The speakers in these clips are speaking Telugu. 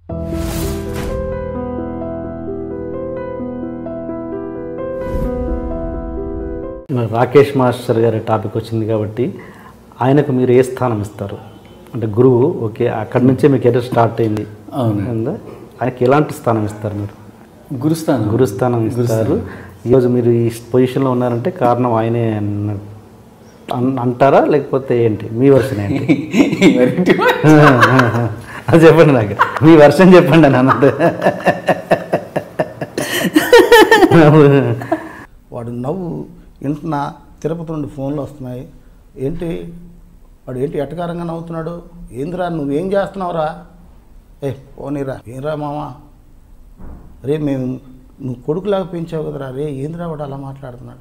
మరి రాకేష్ మాస్టర్ గారి టాపిక్ వచ్చింది కాబట్టి ఆయనకు మీరు ఏ స్థానం ఇస్తారు అంటే గురువు ఓకే అక్కడి నుంచే మీ కెరీర్ స్టార్ట్ అయింది అవును ఉందా? ఆయనకి ఎలాంటి స్థానం ఇస్తారు మీరు గురుస్థానం గురుస్థానం ఇస్తారు ఈరోజు మీరు ఈ పొజిషన్లో ఉన్నారంటే కారణం ఆయనే అన్న- అన్- అంటారా లేకపోతే ఏంటి మీ వర్షన్ ఏంటి వెరైటీ అది చెప్పండి నాకు మీ వర్షన్ చెప్పండి అని అన్నది వాడు నవ్వు వింటున్నా తిరుపతి నుండి ఫోన్లు వస్తున్నాయి ఏంటి వాడు ఏంటి ఎటకారంగా నవ్వుతున్నాడు ఏందిరా నువ్వేం చేస్తున్నావురా ఏ పోనీరా ఏంరా మామా రే మేము నువ్వు కొడుకులాగా పెంచావు కదరా రే ఏందిరా వాడు అలా మాట్లాడుతున్నాడు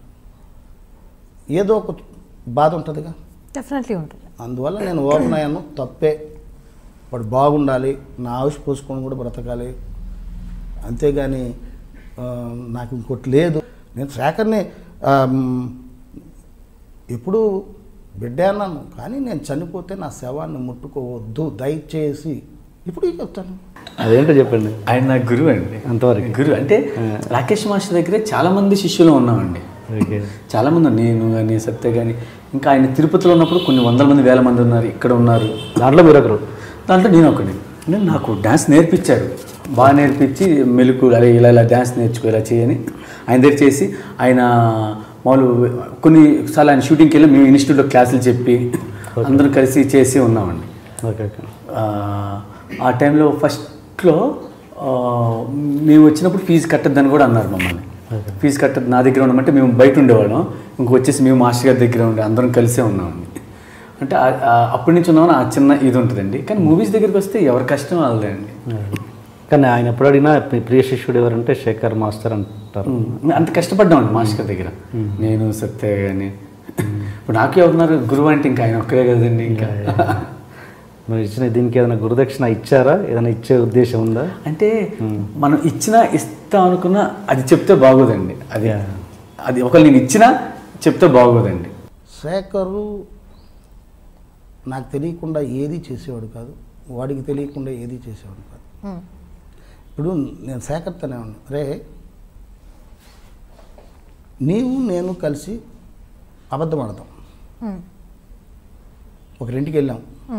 ఏదో ఒక బాధ ఉంటుందిగా డెఫినెట్లీ ఉంటుంది అందువల్ల నేను ఓపెన్ అయ్యాను తప్పే వాడు బాగుండాలి నా ఆవిష్ పోసుకొని కూడా బ్రతకాలి అంతేగాని ఆ, నాకు ఇంకోటి లేదు నేను శేఖర్ని ఆ, మ్, ఎప్పుడు బిడ్డే అన్నాను కానీ నేను చనిపోతే నా శవాన్ని ముట్టుకోవద్దు దయచేసి ఇప్పుడు చెప్తాను అదేంటో చెప్పండి ఆయన నా గురువు అండి అంతవరకు గురువు అంటే రాకేష్ మాస్టర్ దగ్గరే చాలా మంది శిష్యులు ఉన్నామండి ఓకే చాలా మంది నేను కానీ సత్య కానీ ఇంకా ఆయన తిరుపతిలో ఉన్నప్పుడు కొన్ని వందల మంది వేల మంది ఉన్నారు ఇక్కడ ఉన్నారు దాంట్లో మీరు ఒకరు దాంట్లో నేను ఒకటి నేను నాకు డ్యాన్స్ నేర్పించారు బాగా నేర్పించి మెలకు అరే ఇలా ఇలా డ్యాన్స్ నేర్చుకో ఇలా చేయని ఆయన దగ్గర చేసి ఆయన మామూలు కొన్ని సార్లు ఆయన షూటింగ్కి వెళ్ళి మేము ఇన్స్టిట్యూట్లో క్లాసులు చెప్పి అందరం కలిసి చేసి ఉన్నామండి ఓకే ఓకే ఆ, ఆ టైంలో ఫస్ట్లో ఆ, మేము వచ్చినప్పుడు ఫీజు కట్టద్దని కూడా అన్నారు మమ్మల్ని ఫీజు కట్టద్దు నా దగ్గర ఉండమంటే మేము బయట ఉండేవాళ్ళం ఇంక వచ్చేసి మేము మాస్టర్ గారి దగ్గర ఉండే అందరం కలిసే ఉన్నామండి అంటే ఆ- ఆ అప్పటి నుంచి ఉన్నామని ఆ చిన్న ఇది ఉంటుందండి కానీ మూవీస్ దగ్గరికి వస్తే ఎవరి కష్టం వాళ్ళదే అండి కానీ ఆయన ఎప్పుడు అడిగినా మీ ప్రియ శిష్యుడు ఎవరంటే శేఖర్ మాస్టర్ అంటారు అంత కష్టపడ్డామండి మాస్టర్ గారి దగ్గర నేను సత్య కానీ ఇప్పుడు నాకు ఎవరున్నారు గురువు అంటే ఇంకా ఆయన ఒక్కరే కదండి ఇంకా మీరు ఇచ్చిన దీనికి ఏదైనా గురుదక్షిణ ఇచ్చారా ఏదైనా ఇచ్చే ఉద్దేశం ఉందా అంటే మనం ఇచ్చినా ఇస్తాం అనుకున్నా అది చెప్తే బాగోదండి అది అది ఒకవేళ నేను ఇచ్చినా చెప్తే బాగోదండి శేఖరు నాకు తెలియకుండా ఏది చేసేవాడు కాదు వాడికి తెలియకుండా ఏది చేసేవాడు కాదు ఇప్పుడు నేను శేఖర్తోనే ఉన్నా రే నీవు నేను కలిసి అబద్ధం ఆడతాం ఒకరింటికి వెళ్ళాం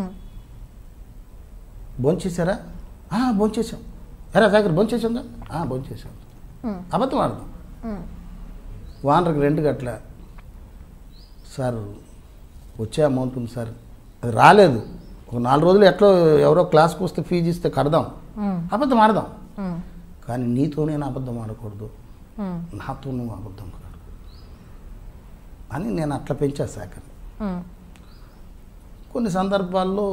భోంచేశారా భోంచేసాం ఎరా శేఖర్ భోంచేసాంగా భోంచేసాం అబద్ధం ఆడదాం వానర్కి రెండు గట్ల సార్ వచ్చే అమౌంట్ ఉంది సార్ అది రాలేదు ఒక నాలుగు రోజులు ఎట్లా ఎవరో క్లాస్కి వస్తే ఫీజు ఇస్తే కడదాం అబద్ధం ఆడదాం కానీ నీతో నేను అబద్ధం ఆడకూడదు నాతో నువ్వు అబద్ధం ఆడకూడదు అని నేను అట్లా పెంచా శాఖని కొన్ని సందర్భాల్లో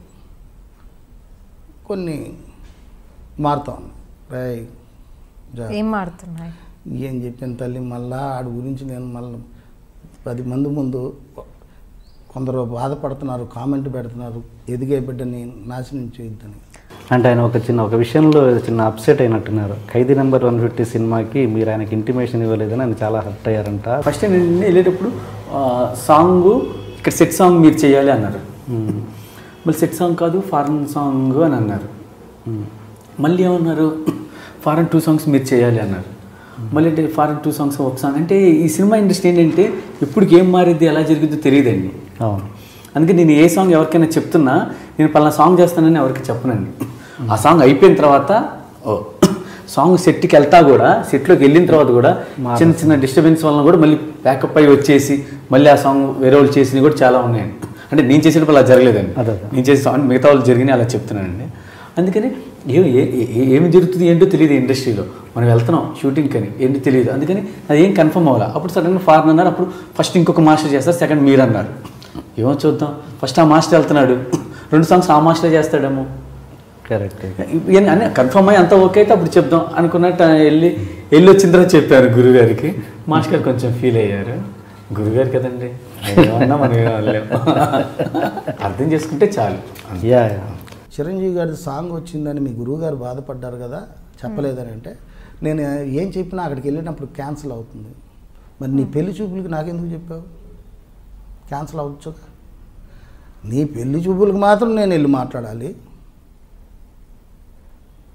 కొన్ని మారుతా ఉన్నాయి రేయ్, జా- ఏం మారుతున్నాయి ఏం చెప్పిన తల్లి మళ్ళా ఆడి గురించి నేను మళ్ళీ పది మంది ముందు కొందరు బాధపడుతున్నారు కామెంట్ పెడుతున్నారు ఎదిగే బిడ్డని నాశనం చేయొద్దని అంటే ఆయన ఒక చిన్న ఒక విషయంలో చిన్న అప్సెట్ అయినట్టున్నారు ఖైదీ నెంబర్ వన్ ఫిఫ్టీ సినిమాకి మీరు ఆయనకి ఇంటిమేషన్ ఇవ్వలేదని ఆయన చాలా హర్ట్ అయ్యారంట ఫస్ట్ నేను వెళ్ళేటప్పుడు సాంగ్ ఇక్కడ సెట్ సాంగ్ మీరు చేయాలి అన్నారు మళ్ళీ సెట్ సాంగ్ కాదు ఫారెన్ సాంగ్ అని అన్నారు మళ్ళీ ఏమన్నారు ఫారెన్ టూ సాంగ్స్ మీరు చేయాలి అన్నారు మళ్ళీ అంటే ఫారెన్ టూ సాంగ్స్ ఒక సాంగ్ అంటే ఈ సినిమా ఇండస్ట్రీ ఏంటంటే ఎప్పుడు ఏం మారిద్ది ఎలా జరిగిద్దో తెలియదండి అవును అందుకే నేను ఏ సాంగ్ ఎవరికైనా చెప్తున్నా నేను పలానా సాంగ్ చేస్తానని ఎవరికి చెప్పనండి ఆ సాంగ్ అయిపోయిన తర్వాత ఓ సాంగ్ సెట్కి వెళ్తా కూడా సెట్లోకి వెళ్ళిన తర్వాత కూడా చిన్న చిన్న డిస్టర్బెన్స్ వలన కూడా మళ్ళీ బ్యాకప్ అయ్యి వచ్చేసి మళ్ళీ ఆ సాంగ్ వేరే వాళ్ళు చేసినవి కూడా చాలా ఉన్నాయండి అంటే నేను చేసినప్పుడు అలా జరగలేదండి అదే, అదే. నేను చేసిన సాంగ్ మిగతా వాళ్ళు జరిగినాయి అలా చెప్తున్నానండి అందుకని ఏ ఏ- ఏ- ఏమి జరుగుతుంది ఏంటో తెలియదు ఇండస్ట్రీలో మనం వెళ్తున్నాం షూటింగ్ అని ఏంటో తెలియదు అందుకని అది ఏం కన్ఫర్మ్ అవ్వాలి అప్పుడు సడన్గా ఫారెన్ అన్నారు అప్పుడు ఫస్ట్ ఇంకొక మాస్టర్ చేస్తారు సెకండ్ మీరు అన్నారు ఏమో చూద్దాం ఫస్ట్ ఆ మాస్టర్ వెళ్తున్నాడు రెండు సాంగ్స్ ఆ మాస్టర్ చేస్తాడేమో కరెక్ట్ ఇవన్నీ అన్నీ కన్ఫర్మ్ అయ్యి అంతా ఓకే అయితే అప్పుడు చెప్దాం అనుకున్నట్టు వెళ్ళి వెళ్ళి వచ్చిన తర్వాత చెప్పారు గురుగారికి మాస్టర్ గారు కొంచెం ఫీల్ అయ్యారు గురుగారు కదండి ఏమన్నా మనం ఏం అనలేం. అర్థం చేసుకుంటే చాలు యా యా. చిరంజీవి గారి సాంగ్ వచ్చిందని మీ గురువుగారు బాధపడ్డారు కదా చెప్పలేదని అంటే నేను ఏం చెప్పినా అక్కడికి వెళ్ళినప్పుడు క్యాన్సిల్ అవుతుంది మరి నీ పెళ్లి చూపులకి నాకెందుకు చెప్పావు క్యాన్సిల్ అవ్వచ్చు నీ పెళ్లి చూపులకు మాత్రం నేను వెళ్ళి మాట్లాడాలి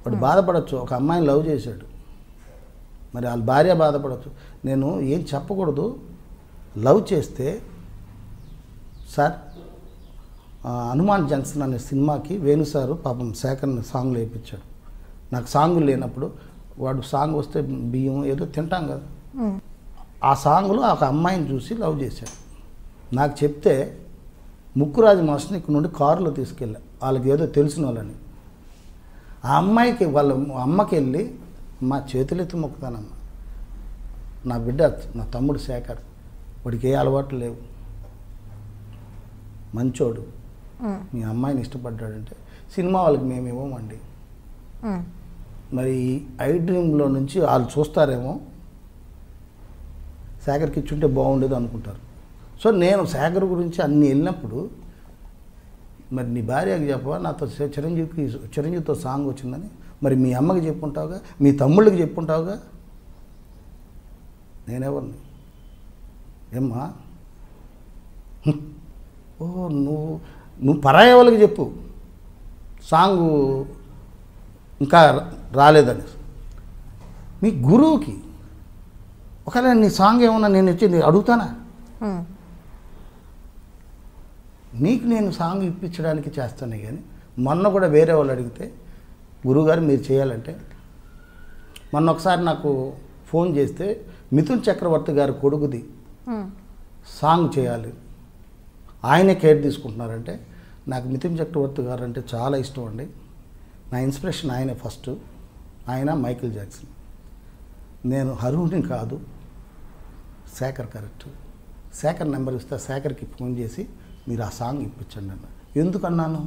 వాడు బాధపడచ్చు ఒక అమ్మాయిని లవ్ చేశాడు మరి వాళ్ళ భార్య బాధపడచ్చు నేను ఏం చెప్పకూడదు లవ్ చేస్తే సార్ ఆ, హనుమాన్ జంక్షన్ అనే సినిమాకి వేణు సారు పాపం శేఖర్ని సాంగ్లు వేయించాడు నాకు సాంగులు లేనప్పుడు వాడు సాంగ్ వస్తే బియ్యం ఏదో తింటాం కదా ఆ సాంగ్లో ఒక అమ్మాయిని చూసి లవ్ చేశాడు నాకు చెప్తే ముక్కురాజు మాస్టర్ని ఇక్కడ నుండి కారులో తీసుకెళ్ళా వాళ్ళకి ఏదో తెలిసిన వాళ్ళని ఆ అమ్మాయికి వాళ్ళ అమ్మకి వెళ్ళి మా చేతులెత్తి మొక్కుతానమ్మా నా బిడ్డ నా తమ్ముడు శేఖర్ వాడికి ఏ అలవాట్లు లేవు మంచోడు మీ అమ్మాయిని ఇష్టపడ్డాడంటే సినిమా వాళ్ళకి మేము ఇవ్వమండి మరి ఐ డ్రీమ్లో నుంచి వాళ్ళు చూస్తారేమో శేఖర్కి ఇచ్చుంటే బాగుండేది అనుకుంటారు సో నేను శేఖర్ గురించి అన్ని వెళ్ళినప్పుడు మరి నీ భార్యకి చెప్పవా నాతో చి- చిరంజీవికి చిరంజీవితో సాంగ్ వచ్చిందని మరి మీ అమ్మకి చెప్పుంటావుగా మీ తమ్ముళ్ళకి చెప్పుంటావుగా నేనెవరిని ఏమ్మా హ్మ్. ఓ నువ్వు నువ్వు పరాయి వాళ్ళకి చెప్పు సాంగు ఇంకా రాలేదని మీ గురువుకి ఒకవేళ నీ సాంగ్ ఏమన్నా నేను వచ్చి నేను అడుగుతానా నీకు నేను సాంగ్ ఇప్పించడానికి చేస్తాను కానీ మొన్న కూడా వేరే వాళ్ళు అడిగితే గురువుగారు మీరు చేయాలంటే మొన్న ఒకసారి నాకు ఫోన్ చేస్తే మిథున్ చక్రవర్తి గారి కొడుకుది సాంగ్ చేయాలి ఆయనే కేర్ తీసుకుంటున్నారంటే నాకు మిథున్ చక్రవర్తి గారు అంటే చాలా ఇష్టం అండి నా ఇన్స్పిరేషన్ ఆయనే ఫస్ట్ ఆయన మైకిల్ జాక్సన్ నేను హరుణ్ని కాదు శేఖర్ కరెక్ట్ శేఖర్ నెంబర్ ఇస్తే శేఖర్కి ఫోన్ చేసి మీరు ఆ సాంగ్ ఇప్పించండి అన్న ఎందుకన్నాను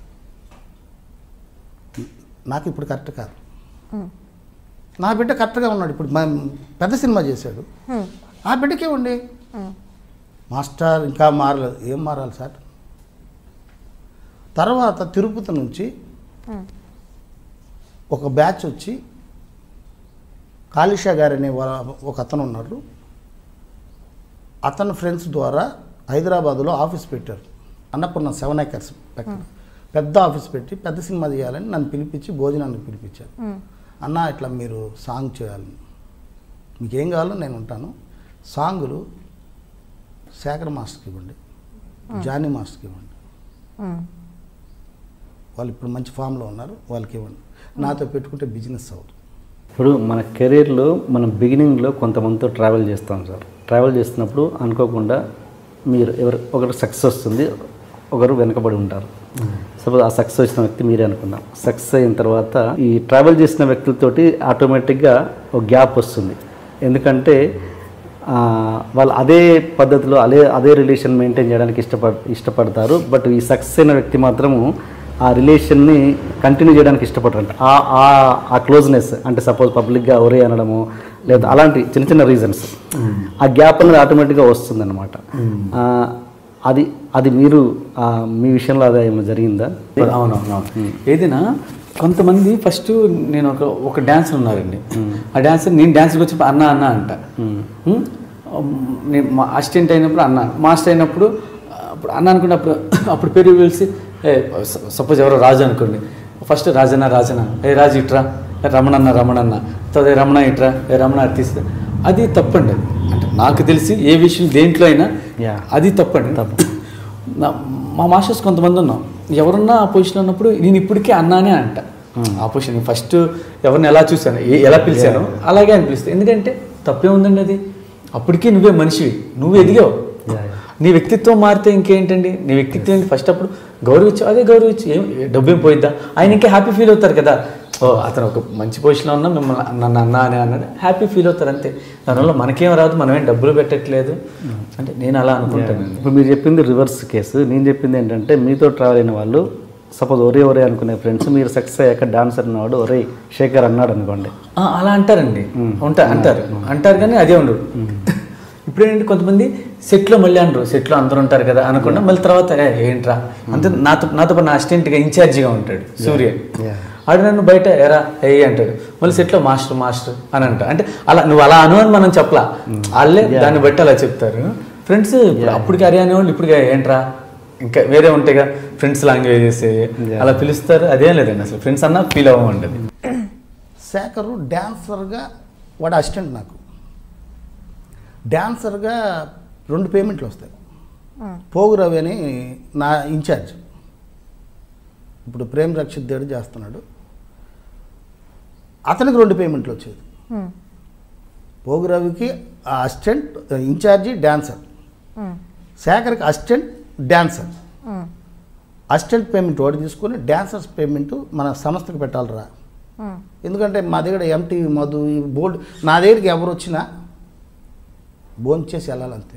నాకు ఇప్పుడు కరెక్ట్ కాదు నా బిడ్డ కరెక్ట్గా ఉన్నాడు ఇప్పుడు మా పెద్ద సినిమా చేశాడు ఆ బిడ్డకే ఉండి మాస్టర్ ఇంకా మారలేదు ఏం మారాలి సార్ తర్వాత తిరుపతి నుంచి ఒక బ్యాచ్ వచ్చి కాళిషా గారు అనే వా- ఒక అతను ఉన్నారు అతని ఫ్రెండ్స్ ద్వారా హైదరాబాద్లో ఆఫీస్ పెట్టారు అన్నపూర్ణ సెవెన్ ఏకర్స్ పక్కన పెద్ద ఆఫీస్ పెట్టి పెద్ద సినిమా చేయాలని నన్ను పిలిపించి భోజనానికి పిలిపించారు అన్న ఇట్లా మీరు సాంగ్ చేయాలి మీకు ఏం కావాలో నేను ఉంటాను సాంగులు శేఖర్ మాస్టర్కి ఇవ్వండి జానీ మాస్టర్కి ఇవ్వండి వాళ్ళు ఇప్పుడు మంచి ఫామ్లో ఉన్నారు వాళ్ళకి ఇవ్వండి నాతో పెట్టుకుంటే బిజినెస్ అవుతుంది ఇప్పుడు మన కెరీర్లో మనం బిగినింగ్లో కొంతమందితో ట్రావెల్ చేస్తాం సార్ ట్రావెల్ చేస్తున్నప్పుడు అనుకోకుండా మీరు ఎవరు ఒకరు సక్సెస్ వస్తుంది ఒకరు వెనకబడి ఉంటారు సపోజ్ ఆ సక్సెస్ వచ్చిన వ్యక్తి మీరే అనుకుందాం సక్సెస్ అయిన తర్వాత ఈ ట్రావెల్ చేసిన వ్యక్తులతోటి ఆటోమేటిక్గా ఒక గ్యాప్ వస్తుంది ఎందుకంటే ఆ, వాళ్ళు అదే పద్ధతిలో అదే అదే రిలేషన్ మెయింటైన్ చేయడానికి ఇష్టపడ ఇష్టపడతారు బట్ ఈ సక్సెస్ అయిన వ్యక్తి మాత్రము ఆ రిలేషన్ని కంటిన్యూ చేయడానికి ఇష్టపడరంట ఆ ఆ- ఆ క్లోజ్నెస్ అంటే సపోజ్ పబ్లిక్గా ఒరే అనడము లేదా అలాంటి చిన్న చిన్న రీజన్స్ ఆ గ్యాప్ అనేది ఆటోమేటిక్గా వస్తుందన్నమాట ఆ, అది అది మీరు ఆ, మీ విషయంలో అదే ఏమైనా జరిగిందా అవునవును ఏదైనా కొంతమంది ఫస్ట్ నేను ఒక ఒక డాన్సర్ ఉన్నారండి ఆ డాన్సర్ నేను డాన్సర్కి వచ్చి అన్న అన్న అంట ఉమ్, నేను మా అసిస్టెంట్ అయినప్పుడు అన్న మాస్టర్ అయినప్పుడు అప్పుడు అన్న అనుకున్నప్పుడు అప్పుడు పేరు పిలిచి ఏ సపోజ్ ఎవరో రాజు అనుకోండి ఫస్ట్ రాజన్న రాజన్న ఏ రాజు ఇట్రా ఏ రమణన్న రమణన్న తర్వాత ఏ రమణ ఇట్రా ఏ రమణ అది తీస్తా అది తప్పండి అది అంటే నాకు తెలిసి ఏ విషయం దేంట్లో అయినా Yeah. అది తప్పండి తప్పు నా- మా మాస్టర్స్ కొంతమంది ఉన్నాం ఎవరున్నా ఆ పొజిషన్ ఉన్నప్పుడు నేను ఇప్పటికే అన్నానే అంట ఆ పొజిషన్ ఫస్ట్ ఎవరిని ఎలా చూశాను ఏ- ఎలా పిలిచాను అలాగే అని పిలుస్తాను ఎందుకంటే తప్పే ఉందండి అది అప్పటికే నువ్వే మనిషివి నువ్వు ఎదిగావు Yeah, yeah. నీ వ్యక్తిత్వం మారితే ఇంకేంటండి నీ వ్యక్తిత్వం ఏంటి? ఫస్ట్ అప్పుడు గౌరవించు అదే గౌరవించు ఏం డబ్బు ఏం పోయిద్దా ఆయన ఇంకా హ్యాపీ ఫీల్ అవుతారు కదా ఓ అతను ఒక మంచి పొజిషన్లో ఉన్నా మిమ్మల్ని నన్ను అన్నా అని అన్నాడు హ్యాపీ ఫీల్ అవుతారు అంతే దానివల్ల మనకేం రాదు మనం ఏం డబ్బులు పెట్టట్లేదు అంటే నేను అలా అనుకుంటాను ఇప్పుడు మీరు చెప్పింది రివర్స్ కేసు నేను చెప్పింది ఏంటంటే మీతో ట్రావెల్ అయిన వాళ్ళు సపోజ్ ఒరే ఒరే అనుకునే ఫ్రెండ్స్ మీరు సక్సెస్ అయ్యాక డాన్సర్ అన్నవాడు ఒరే శేఖర్ అన్నాడు అనుకోండి ఆ, అలా అంటారండి ఉంటా అంటారు అంటారు కానీ అదే ఉండదు ఇప్పుడు ఏంటంటే కొంతమంది సెట్లో మళ్ళీ అనరు సెట్లో అందరూ ఉంటారు కదా అనుకున్నా మళ్ళీ తర్వాత "ఏ, ఏంట్రా అంతే నాతో నాతో పాటు నా అసిస్టెంట్గా ఇన్ఛార్జిగా ఉంటాడు సూర్య ఆడు నన్ను బయట ఎరా ఏ అంటాడు మళ్ళీ సెట్లో మాస్టర్ మాస్టర్ అని అంట అంటే అలా నువ్వు అలా అను అని మనం చెప్పలా వాళ్ళే దాన్ని బట్టి అలా చెప్తారు ఫ్రెండ్స్ అప్పటికి అరే అనేవాళ్ళు ఇప్పుడు ఏంట్రా ఇంకా వేరే ఉంటాయిగా ఫ్రెండ్స్ లాంగ్వేజెస్ అలా పిలుస్తారు అదేం లేదండి అసలు ఫ్రెండ్స్ అన్నా ఫీల్ అవ్వమండి అది శేఖరు డ్యాన్సర్గా వాడు అసిస్టెంట్ నాకు డ్యాన్సర్గా రెండు పేమెంట్లు వస్తాయి పోగు రవి అని నా ఇన్ఛార్జ్ ఇప్పుడు ప్రేమ్ రక్షిత్ దేడు చేస్తున్నాడు అతనికి రెండు పేమెంట్లు వచ్చేది పోగు రవికి ఆ అసిస్టెంట్ ఇన్ఛార్జి డ్యాన్సర్ శేఖర్కి అసిస్టెంట్ డ్యాన్సర్ అసిస్టెంట్ పేమెంట్ వాడు తీసుకొని డ్యాన్సర్స్ పేమెంట్ మన సంస్థకి పెట్టాలిరా ఎందుకంటే మా దగ్గర ఎంటీవీ మధు ఈ బోర్డు నా దగ్గరికి ఎవరు వచ్చినా భోంచేసి వెళ్ళాలంతే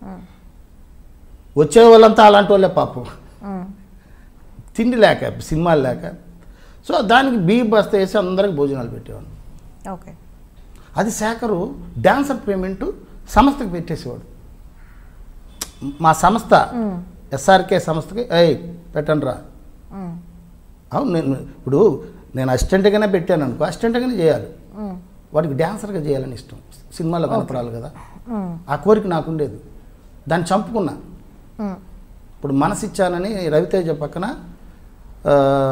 వచ్చే వాళ్ళంతా అలాంటి వాళ్ళే పాపం తిండి లేక సినిమాలు లేక సో దానికి బీ బస్తా వేసి అందరికి భోజనాలు పెట్టేవాడు ఓకే అది శేఖరు డాన్సర్ పేమెంట్ సంస్థకి పెట్టేసేవాడు మా సంస్థ ఎస్ఆర్కే సంస్థకి ఏయ్ పెట్టండి రా అవును నేను ఇప్పుడు నేను అసిస్టెంట్గానే పెట్టాను అనుకో అసిస్టెంట్గానే చేయాలి వాడికి డాన్సర్గా చేయాలని ఇష్టం సినిమాలో కనపడాలి కదా ఆ కోరిక నాకుండేది దాన్ని చంపుకున్నా ఇప్పుడు మనసు ఇచ్చానని రవితేజ పక్కన ఆ,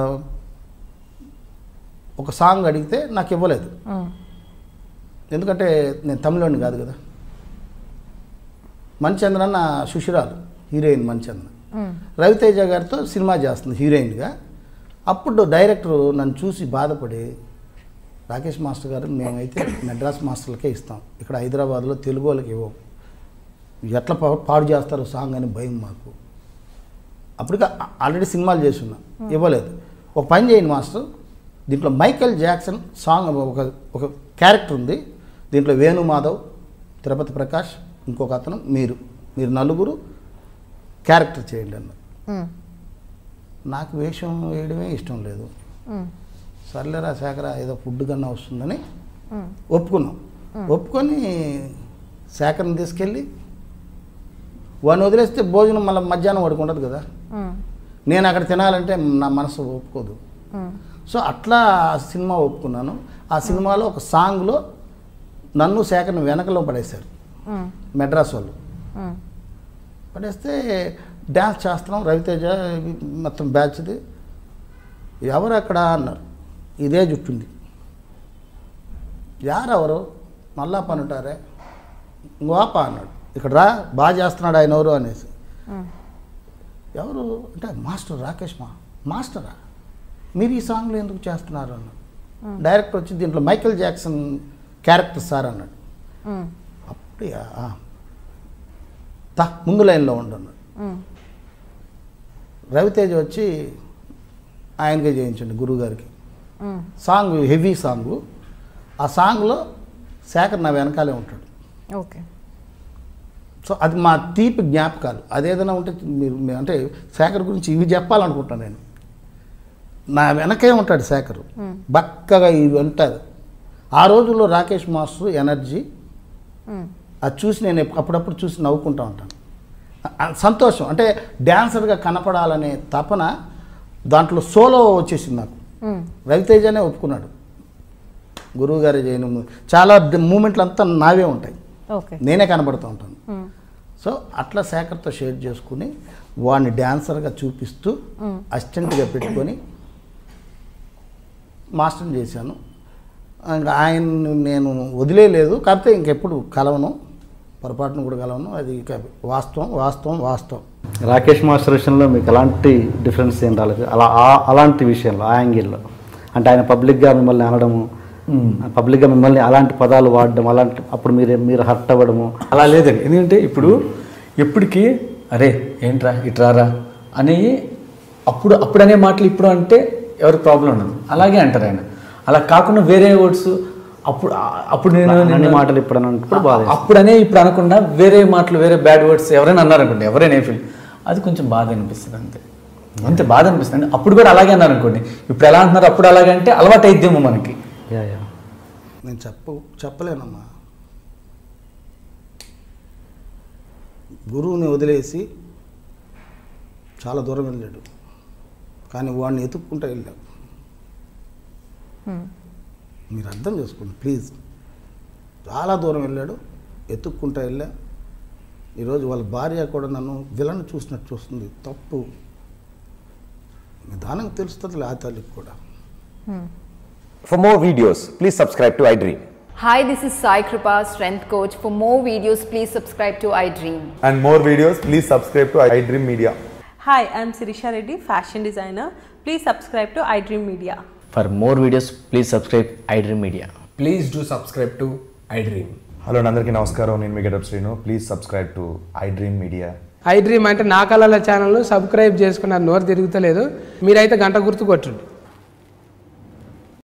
ఒక సాంగ్ అడిగితే నాకు ఇవ్వలేదు ఎందుకంటే నేను తమిళోని కాదు కదా మణిచంద్ర నా సుషిరాలు హీరోయిన్ మణిచంద్ర రవితేజ గారితో సినిమా చేస్తుంది హీరోయిన్గా అప్పుడు డైరెక్టర్ నన్ను చూసి బాధపడి రాకేష్ మాస్టర్ గారు మేమైతే మెడ్రాస్ మాస్టర్లకే ఇస్తాం ఇక్కడ హైదరాబాద్లో తెలుగు వాళ్ళకి ఇవ్వం ఎట్లా పా- పాడు చేస్తారు సాంగ్ అని భయం మాకు అప్పటికి ఆల్రెడీ సినిమాలు చేస్తున్నా ఇవ్వలేదు ఒక పని చేయండి మాస్టర్ దీంట్లో మైకేల్ జాక్సన్ సాంగ్ ఒక ఒక క్యారెక్టర్ ఉంది దీంట్లో వేణుమాధవ్ తిరుపతి ప్రకాష్ ఇంకొక అతను మీరు మీరు నలుగురు క్యారెక్టర్ చేయండి అన్న నాకు వేషం వేయడమే ఇష్టం లేదు సర్లేరా శేఖర ఏదో ఫుడ్ కన్నా వస్తుందని ఒప్పుకున్నాం ఒప్పుకొని శేఖర్ని తీసుకెళ్ళి వాడిని వదిలేస్తే భోజనం మళ్ళీ మధ్యాహ్నం వాడికి ఉండదు కదా నేను అక్కడ తినాలంటే నా మనసు ఒప్పుకోదు సో అట్లా ఆ సినిమా ఒప్పుకున్నాను ఆ సినిమాలో ఒక సాంగ్లో నన్ను శేఖర్ని వెనకలో పడేశారు మెడ్రాస్ వాళ్ళు పడేస్తే డ్యాన్స్ చేస్తున్నాం రవితేజ మొత్తం బ్యాచ్ది ఎవరు అక్కడ అన్నారు ఇదే జుట్టుంది యారెవరు మళ్ళా పనుంటారే గోప అన్నాడు ఇక్కడ రా బాగా చేస్తున్నాడు ఆయన ఎవరు అనేసి ఎవరు అంటే మాస్టర్ రాకేష్ మా మాస్టరా మీరు ఈ సాంగ్లో ఎందుకు చేస్తున్నారు అన్నాడు డైరెక్టర్ వచ్చి దీంట్లో మైకేల్ జాక్సన్ క్యారెక్టర్ సార్ అన్నాడు అప్పుడే తా ముందు లైన్లో ఉండు అన్నాడు రవితేజ వచ్చి ఆయనకే చేయించండి గురువుగారికి సాంగ్ హెవీ సాంగు ఆ సాంగ్లో శేఖర్ నా వెనకాలే ఉంటాడు ఓకే సో అది మా తీపి జ్ఞాపకాలు అదేదైనా ఉంటే మీరు మీ- అంటే శేఖర్ గురించి ఇవి చెప్పాలనుకుంటాను నేను నా వెనకే ఉంటాడు శేఖర్ బక్కగా ఇవి ఉంటుంది ఆ రోజుల్లో రాకేష్ మాస్టర్ ఎనర్జీ అది చూసి నేను ఎప్పు- అప్పుడప్పుడు చూసి నవ్వుకుంటూ ఉంటాను ఆ సంతోషం అంటే డ్యాన్సర్గా కనపడాలనే తపన దాంట్లో సోలో వచ్చేసింది నాకు రవితేజనే ఒప్పుకున్నాడు గురువు గారి చేయను చాలా మూమెంట్లు అంతా నావే ఉంటాయి ఓకే నేనే కనబడుతూ ఉంటాను సో అట్లా శేఖర్తో షేర్ చేసుకుని వాడిని డ్యాన్సర్గా చూపిస్తూ అసిస్టెంట్గా పెట్టుకొని మాస్టర్ని చేశాను ఇంకా ఆయన నేను వదిలేయలేదు కాకపోతే ఇంకెప్పుడు కలవను పొరపాటును కూడా కలవను అది ఇక వాస్తవం వాస్తవం వాస్తవం రాకేష్ మాస్టర్ విషయంలో మీకు ఎలాంటి డిఫరెన్స్ ఏం రాలేదు అలా ఆ- అలాంటి విషయంలో ఆ యాంగిల్లో అంటే ఆయన పబ్లిక్గా మిమ్మల్ని అనడము పబ్లిక్గా మిమ్మల్ని అలాంటి పదాలు వాడడం అలాంటి అప్పుడు మీరు మీరు హర్ట్ అవ్వడము అలా లేదండి ఎందుకంటే ఇప్పుడు ఎప్పటికీ అరే ఏంట్రా ఇట్రారా అని అప్పుడు అప్పుడు అనే మాటలు ఇప్పుడు అంటే ఎవరి ప్రాబ్లం ఉండదు అలాగే అంటారు ఆయన అలా కాకుండా వేరే వర్డ్స్ అప్పుడు ఆ- అప్పుడు నేను అన్ని నిన్ను- మాటలు ఇప్పుడు అని అన్నప్పుడు బాధ వేస్తుంది. అప్పుడనే ఇప్పుడు అనకుండా వేరే మాటలు వేరే బ్యాడ్ వర్డ్స్ ఎవరైనా అన్నారనుకోండి ఎవరైనా ఫీల్ అది కొంచెం బాధ అనిపిస్తుంది అంతే అంతే బాధ అనిపిస్తుంది అప్పుడు కూడా అలాగే అన్నారు అనుకోండి ఇప్పుడు ఎలా అంటున్నారు అప్పుడు అలాగే అంటే అలవాటు అయిద్దేమో మనకి యా యా నేను చెప్ప చెప్పలేనమ్మా గురువుని వదిలేసి చాలా దూరం వెళ్ళాడు కానీ వాడిని ఎతుక్కుంటూ వెళ్ళాం మీరు అర్థం చేసుకోండి ప్లీజ్ చాలా దూరం వెళ్ళాడు ఎత్తుక్కుంటూ వెళ్ళా ఈరోజు వాళ్ళ భార్య కూడా నన్ను విలన్ చూసినట్టు చూస్తుంది తప్పు నిదానంగా తెలుస్తుంది ఆ తల్లికి కూడా For more videos, please subscribe to iDream. Hi, this is Sai Kripa, strength coach. For more videos, please subscribe to iDream. And more videos, please subscribe to iDream Media. Hi, I'm Sirisha Reddy, fashion designer. Please subscribe to iDream Media. For more videos, please subscribe iDream Media. Please do subscribe to iDream. Hello అందరికీ నమస్కారం నేను మీ getup Srinu please subscribe to iDream media iDream అంటే నా కళల ఛానల్ను సబ్స్క్రైబ్ చేసుకున్న నోరు తిరుగుతలేదు మీరైతే గంట గుర్తు కొట్టండి